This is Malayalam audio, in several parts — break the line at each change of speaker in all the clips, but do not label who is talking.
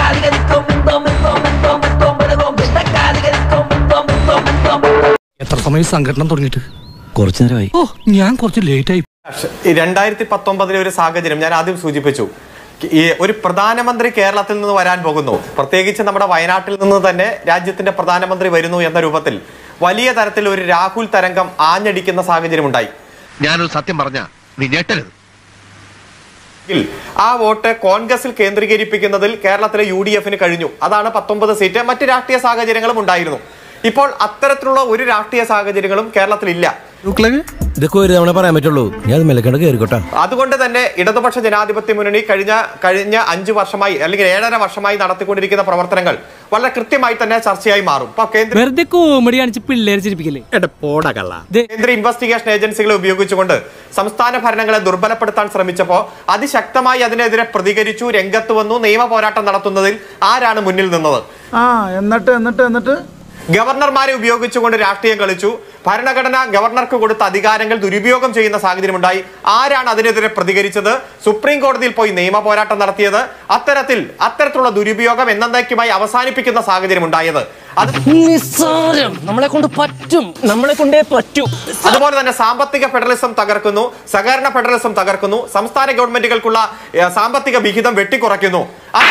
എത്ര സമയം സംഘടന തുടങ്ങിയിട്ട്
കുറച്ചു നേരമായി
ഓ ഞാൻ കുറച്ച് ലേറ്റ് ആയി
ഈ രണ്ടായിരത്തി പത്തൊമ്പതിലെ ഒരു സാഹചര്യം ഞാൻ ആദ്യം സൂചിപ്പിച്ചു ഈ ഒരു പ്രധാനമന്ത്രി കേരളത്തിൽ നിന്ന് വരാൻ പോകുന്നു പ്രത്യേകിച്ച് നമ്മുടെ വയനാട്ടിൽ നിന്ന് തന്നെ രാജ്യത്തിന്റെ പ്രധാനമന്ത്രി വരുന്നു എന്ന രൂപത്തിൽ വലിയ തരത്തിൽ ഒരു രാഹുൽ തരംഗം ആഞ്ഞടിക്കുന്ന സാഹചര്യം ഉണ്ടായി
ഞാനൊരു സത്യം പറഞ്ഞ നീ ഞെട്ടരുത്
എങ്കിൽ ആ വോട്ട് കോൺഗ്രസിൽ കേന്ദ്രീകരിപ്പിക്കുന്നതിൽ കേരളത്തിലെ യു ഡി എഫിന് കഴിഞ്ഞു അതാണ് പത്തൊമ്പത് സീറ്റ് മറ്റ് രാഷ്ട്രീയ സാഹചര്യങ്ങളും ഉണ്ടായിരുന്നു ഇപ്പോൾ അത്തരത്തിലുള്ള ഒരു രാഷ്ട്രീയ സാഹചര്യങ്ങളും കേരളത്തിലില്ല
ഇതൊക്കെ ഒരു തവണ പറയാൻ പറ്റുള്ളൂ ഞാൻ മെല്ലക്കണ്ട് കയറിക്കോട്ടെ
അതുകൊണ്ട് തന്നെ ഇടതുപക്ഷ ജനാധിപത്യ മുന്നണി കഴിഞ്ഞ കഴിഞ്ഞ അഞ്ചു വർഷമായി അല്ലെങ്കിൽ ഏഴര വർഷമായി നടത്തിക്കൊണ്ടിരിക്കുന്ന പ്രവർത്തനങ്ങൾ വളരെ കൃത്യമായി തന്നെ ചർച്ചയായി മാറും ഇപ്പൊ കേന്ദ്ര
വെറുതെ കോമഡി കാണിച്ച് പിള്ളേരെ ചിരിപ്പിക്കല്ലേ
കേന്ദ്ര ഇൻവെസ്റ്റിഗേഷൻ ഏജൻസികളെ ഉപയോഗിച്ചുകൊണ്ട് സംസ്ഥാന ഭരണങ്ങളെ ദുർബലപ്പെടുത്താൻ ശ്രമിച്ചപ്പോൾ അതിശക്തമായി അതിനെതിരെ പ്രതികരിച്ചു രംഗത്ത് വന്നു നിയമ പോരാട്ടം നടത്തുന്നതിൽ ആരാണ് മുന്നിൽ നിന്നത്
ആ എന്നിട്ട് എന്നിട്ട് എന്നിട്ട്
ഗവർണർമാരെ ഉപയോഗിച്ചുകൊണ്ട് രാഷ്ട്രീയം കളിച്ചു ഭരണഘടന ഗവർണർക്ക് കൊടുത്ത അധികാരങ്ങൾ ദുരുപയോഗം ചെയ്യുന്ന സാഹചര്യമുണ്ടായി ആരാണ് അതിനെതിരെ പ്രതികരിച്ചത് സുപ്രീം കോടതിയിൽ പോയി നിയമ പോരാട്ടം നടത്തിയത് അത്തരത്തിൽ അത്തരത്തിലുള്ള ദുരുപയോഗം എന്നേക്കുമായി അവസാനിപ്പിക്കുന്ന സാഹചര്യം ഉണ്ടായത് അത്
നിസ്സാരം നമ്മളെ കൊണ്ട് പറ്റും നമ്മളെ കൊണ്ടേ പറ്റൂ
അതുപോലെ തന്നെ സാമ്പത്തിക ഫെഡറലിസം തകർക്കുന്നു സഹകരണ ഫെഡറലിസം തകർക്കുന്നു സംസ്ഥാന ഗവൺമെന്റുകൾക്കുള്ള ഏഹ്, സാമ്പത്തിക വിഹിതം വെട്ടിക്കുറയ്ക്കുന്നു അ-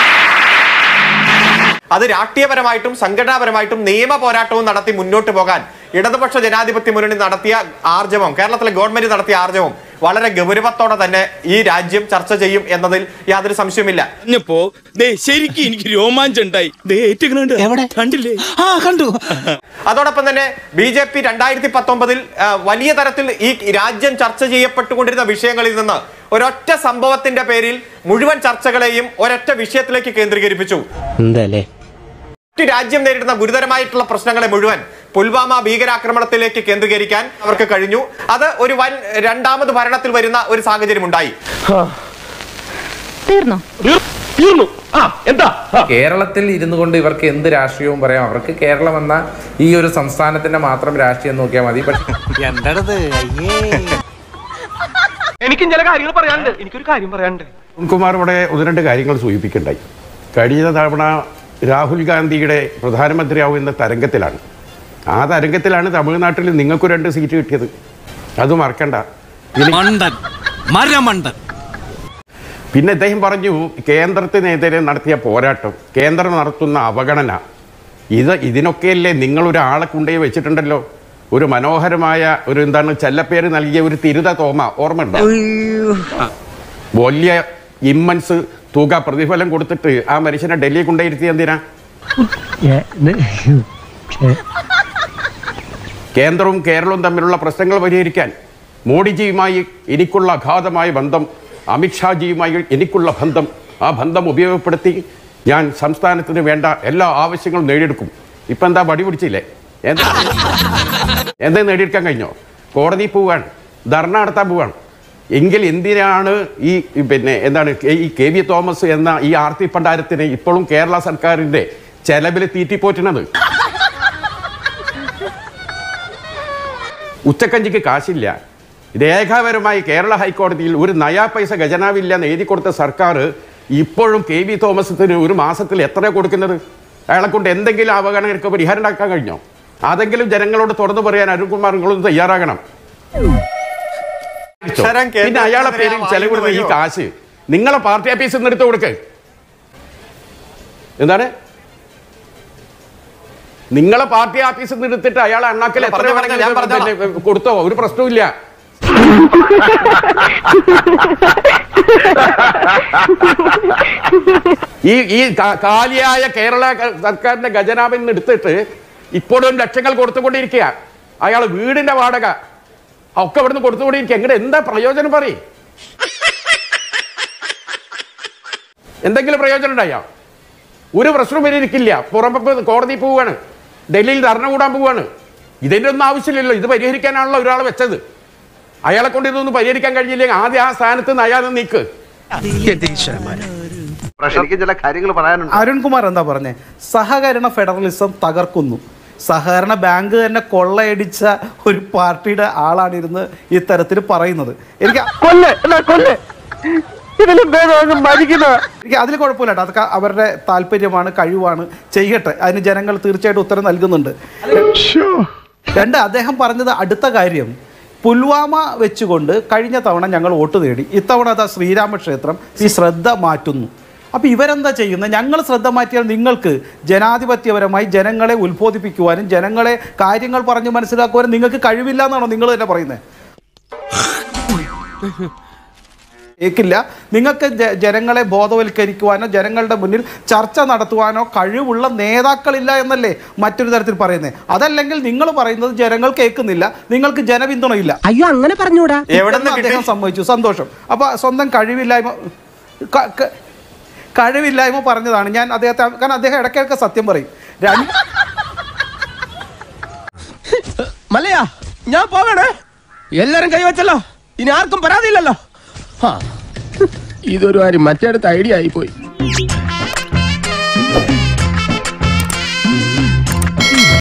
അത് രാഷ്ട്രീയപരമായിട്ടും സംഘടനാപരമായിട്ടും നിയമ പോരാട്ടവും നടത്തി മുന്നോട്ട് പോകാൻ ഇടതുപക്ഷ ജനാധിപത്യ മുന്നണി നടത്തിയ ആർജവം കേരളത്തിലെ ഗവൺമെന്റ് നടത്തിയ ആർജവം വളരെ ഗൗരവത്തോടെ തന്നെ ഈ രാജ്യം ചർച്ച ചെയ്യും എന്നതിൽ യാതൊരു സംശയമില്ല
പറഞ്ഞപ്പോ ദേ ശരിക്കും എനിക്ക് രോമാഞ്ചം ഉണ്ടായി ദേ ഏറ്റുകണുണ്ട് എവിടെ കണ്ടില്ലേ
ആ കണ്ടു
അതോടൊപ്പം തന്നെ ബി ജെ പി രണ്ടായിരത്തി പത്തൊമ്പതിൽ വലിയ തരത്തിൽ ഈ രാജ്യം ചർച്ച ചെയ്യപ്പെട്ടുകൊണ്ടിരുന്ന വിഷയങ്ങളിൽ നിന്ന് ഒരൊറ്റ സംഭവത്തിന്റെ പേരിൽ മുഴുവൻ ചർച്ചകളെയും ഒരൊറ്റ വിഷയത്തിലേക്ക് കേന്ദ്രീകരിപ്പിച്ചു
എന്താല്ലേ
മറ്റു രാജ്യം നേരിടുന്ന ഗുരുതരമായിട്ടുള്ള പ്രശ്നങ്ങളെ മുഴുവൻ പുൽവാമ ഭീകരാക്രമണത്തിലേക്ക് കേന്ദ്രീകരിക്കാൻ അവർക്ക് കഴിഞ്ഞു അത് ഒരു വൻ രണ്ടാമത് ഭരണത്തിൽ വരുന്ന ഒരു സാഹചര്യം ഉണ്ടായി
തീർന്നോ
കേരളത്തിൽ ഇരുന്നു കൊണ്ട് ഇവർക്ക് എന്ത് രാഷ്ട്രീയവും പറയാം അവർക്ക് കേരളം എന്ന ഈ ഒരു സംസ്ഥാനത്തിന്റെ മാത്രം രാഷ്ട്രീയം നോക്കിയാൽ മതി പക്ഷേ
എനിക്കും ചില കാര്യങ്ങൾ പറയാനുണ്ട് എനിക്കൊരു കാര്യം പറയാനുണ്ട്
കുമാർ ഇവിടെ ഒന്ന് രണ്ട് കാര്യങ്ങൾ സൂചിപ്പിക്കണ്ടായി കഴിഞ്ഞ തവണ രാഹുൽ ഗാന്ധിയുടെ പ്രധാനമന്ത്രിയാവുന്ന തരംഗത്തിലാണ് ആ തരംഗത്തിലാണ് തമിഴ്നാട്ടിൽ നിങ്ങൾക്ക് രണ്ട് സീറ്റ് കിട്ടിയത് അത് മറക്കണ്ട ഇനി-
മണ്ടൻ മരമണ്ടൻ
പിന്നെ അദ്ദേഹം പറഞ്ഞു കേന്ദ്രത്തിനെതിരെ നടത്തിയ പോരാട്ടം കേന്ദ്രം നടത്തുന്ന അവഗണന ഇത് ഇതിനൊക്കെയല്ലേ നിങ്ങളൊരാളെ കൊണ്ടുപോയി വെച്ചിട്ടുണ്ടല്ലോ ഒരു മനോഹരമായ ഒരു എന്താണ് ചെല്ലപ്പേര് നൽകിയ ഒരു തിരുത തോമ ഓർമ്മയുണ്ടോ വലിയ ഇമ്മൻസ് തുക പ്രതിഫലം കൊടുത്തിട്ട് ആ മനുഷ്യനെ ഡൽഹി കൊണ്ടുപോയിരുത്തി എന്തിനാ കേന്ദ്രവും കേരളവും തമ്മിലുള്ള പ്രശ്നങ്ങൾ പരിഹരിക്കാൻ മോഡിജിയുമായി എനിക്കുള്ള അഗാധമായ ബന്ധം അമിത്ഷാജിയുമായി എനിക്കുള്ള ബന്ധം ആ ബന്ധം ഉപയോഗപ്പെടുത്തി ഞാൻ സംസ്ഥാനത്തിന് വേണ്ട എല്ലാ ആവശ്യങ്ങളും നേടിയെടുക്കും ഇപ്പം എന്താ വടി പിടിച്ചില്ലേ എന്താ എന്താ നേടിയെടുക്കാൻ കഴിഞ്ഞോ കോടതി പോവാണ് ധർണ നടത്താൻ പോവാണ് എങ്കിൽ എന്തിനാണ് ഈ ഈ പിന്നെ എന്താണ് കെ- ഈ കെ വി തോമസ് എന്ന ഈ ആർത്തി പണ്ടാരത്തിന് ഇപ്പോഴും കേരള സർക്കാരിൻ്റെ ചെലവിൽ തീറ്റിപ്പോറ്റുന്നത് ഉച്ചക്കഞ്ചിക്ക് കാശില്ല രേഖാപരമായി കേരള ഹൈക്കോടതിയിൽ ഒരു നയാ പൈസ ഖജനാവില്ല എന്ന് എഴുതി കൊടുത്ത സർക്കാർ ഇപ്പോഴും കെ വി തോമസത്തിന് ഒരു മാസത്തിൽ എത്ര കൊടുക്കുന്നത് അയാളെ കൊണ്ട് എന്തെങ്കിലും അവഗണനയ്ക്ക് പരിഹാരം ഉണ്ടാക്കാൻ കഴിഞ്ഞോ അതെങ്കിലും ജനങ്ങളോട് തുറന്നു പറയാൻ അരുൺകുമാർ നിങ്ങളൊന്ന് തയ്യാറാകണം
അക്ഷരം
പിന്നെ അയാളെ പേരിൽ
കേന്ദ്രത്തിനെതിരെ
ചെലവിടുന്ന ഈ
വായുവോ?
കാശ് നിങ്ങളെ പാർട്ടി ഓഫീസിൽ നിന്ന് എടുത്ത് കൊടുക്ക് എന്താണ് നിങ്ങളെ പാർട്ടി ഓഫീസിൽ നിന്ന് എടുത്തിട്ട് അയാൾ അണ്ണാക്കൽ
അല്ല,
എത്ര
പറഞ്ഞോ, പറഞ്ഞോ, ഞാൻ
വേണമെങ്കിലും
പറഞ്ഞോളാം.
പിന്നെ കൊടുത്തോ ഒരു പ്രശ്നവുമില്ല ഈ ഈ കാ- കാലിയായ കേരള ക- സർക്കാരിന്റെ ഖജനാവിൽ നിന്ന് എടുത്തിട്ട് ഇപ്പോഴും ലക്ഷങ്ങൾ കൊടുത്തുകൊണ്ടിരിക്കുക അയാൾ വീടിന്റെ വാടക ഒക്കെ ഇവിടുന്ന് കൊടുത്തുകൊണ്ടിരിക്കുക എങ്ങനെ എന്താ പ്രയോജനം പറയും എന്തെങ്കിലും പ്രയോജനം ഉണ്ടായോ ഒരു പ്രശ്നവും വരിയിരിക്കില്ല പുറമ്പ് കോടതി പോവുകയാണ് ഡൽഹിയിൽ ധർണ കൂടാൻ പോവുകയാണ് ഇതിൻ്റെ ഒന്നും ആവശ്യമില്ലല്ലോ ഇത് പരിഹരിക്കാനാണല്ലോ ഒരാൾ വെച്ചത് അയാളെ കൊണ്ട് ഇതൊന്നും പരിഹരിക്കാൻ കഴിഞ്ഞില്ലെങ്കിൽ ആദ്യം ആ സ്ഥാനത്ത് നിന്ന് അയാളെ നീക്ക്
എനിക്ക് ചില കാര്യങ്ങൾ പറയാനുണ്ട്
അരുൺകുമാർ എന്താ പറഞ്ഞേ സഹകരണ ഫെഡറലിസം തകർക്കുന്നു സഹകരണ ബാങ്ക് തന്നെ കൊള്ളയടിച്ച ഒരു പാർട്ടിയുടെ ആളാണിരുന്ന് ഇത്തരത്തിൽ പറയുന്നത് എനിക്ക് എനിക്ക് അതിൽ കുഴപ്പമില്ല കേട്ടോ അതൊക്കെ അവരുടെ താല്പര്യമാണ് കഴിവാണ് ചെയ്യട്ടെ അതിന് ജനങ്ങൾ തീർച്ചയായിട്ടും ഉത്തരം നൽകുന്നുണ്ട് രണ്ട് അദ്ദേഹം പറഞ്ഞത് അടുത്ത കാര്യം പുൽവാമ വെച്ചുകൊണ്ട് കഴിഞ്ഞ തവണ ഞങ്ങൾ വോട്ട് തേടി ഇത്തവണ അതാ ശ്രീരാമക്ഷേത്രം ഈ ശ്രദ്ധ മാറ്റുന്നു അപ്പോൾ ഇവരെന്താ ചെയ്യുന്നത് ഞങ്ങൾ ശ്രദ്ധ മാറ്റിയാൽ നിങ്ങൾക്ക് ജനാധിപത്യപരമായി ജനങ്ങളെ ഉത്ബോധിപ്പിക്കുവാനും ജനങ്ങളെ കാര്യങ്ങൾ പറഞ്ഞ് മനസ്സിലാക്കുവാനും നിങ്ങൾക്ക് കഴിവില്ല എന്നാണോ നിങ്ങൾ തന്നെ പറയുന്നത് കേൾക്കില്ല നിങ്ങൾക്ക് ജ- ജനങ്ങളെ ബോധവൽക്കരിക്കുവാനോ ജനങ്ങളുടെ മുന്നിൽ ചർച്ച നടത്തുവാനോ കഴിവുള്ള നേതാക്കളില്ല എന്നല്ലേ മറ്റൊരു തരത്തിൽ പറയുന്നത് അതല്ലെങ്കിൽ നിങ്ങൾ പറയുന്നത് ജനങ്ങൾ കേൾക്കുന്നില്ല നിങ്ങൾക്ക് ജനപിന്തുണയില്ല
അയ്യോ അങ്ങനെ പറഞ്ഞൂടാ
എവിടെ
എന്ന് അദ്ദേഹം സമ്മതിച്ചു സന്തോഷം അപ്പൊ സ്വന്തം കഴിവില്ലായ്മ ക- ക- കഴിവില്ലായ്മ പറഞ്ഞതാണ് ഞാൻ അദ്ദേഹത്തെ കാരണം അദ്ദേഹം ഇടയ്ക്കിടയ്ക്ക് സത്യം പറയും രണ്ട്
മല്ലയാ ഞാൻ പോകണേ എല്ലാരും കൈവച്ചല്ലോ ഇനി ആർക്കും പരാതിയില്ലല്ലോ ഇതൊരു കാര്യം മറ്റേടത്ത് ഐഡിയ ആയി പോയി